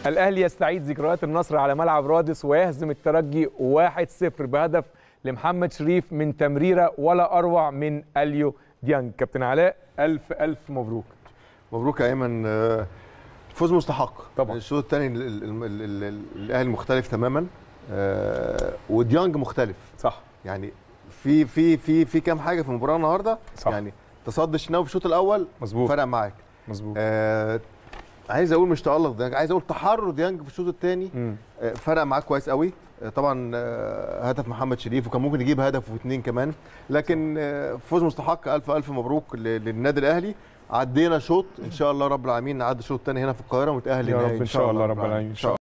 الاهلي يستعيد ذكريات النصر على ملعب رادس ويهزم الترجي 1-0 بهدف لمحمد شريف من تمريره ولا اروع من اليو ديانج كابتن علاء الف الف مبروك مبروك يا ايمن آه، فوز مستحق طبعا. الشوط الثاني الاهلي مختلف تماما آه، وديانج مختلف صح يعني في في في في كام حاجه في المباراه النهارده صح. يعني تصدي الشناوي في الشوط الاول مظبوط فرق معاك مظبوط آه عايز اقول مش تالق ديانج عايز اقول تحرر ديانج في الشوط الثاني مم. آه، فرق معاك كويس قوي آه، طبعا آه، هدف محمد شريف وكان ممكن يجيب هدف واثنين كمان لكن آه، فوز مستحق الف الف مبروك ل- للنادي الاهلي عدينا شوط ان شاء الله رب العالمين نعدي الشوط الثاني هنا في القاهره ونتاهل يا للنهائي رب ان شاء الله رب العالمين ان شاء الله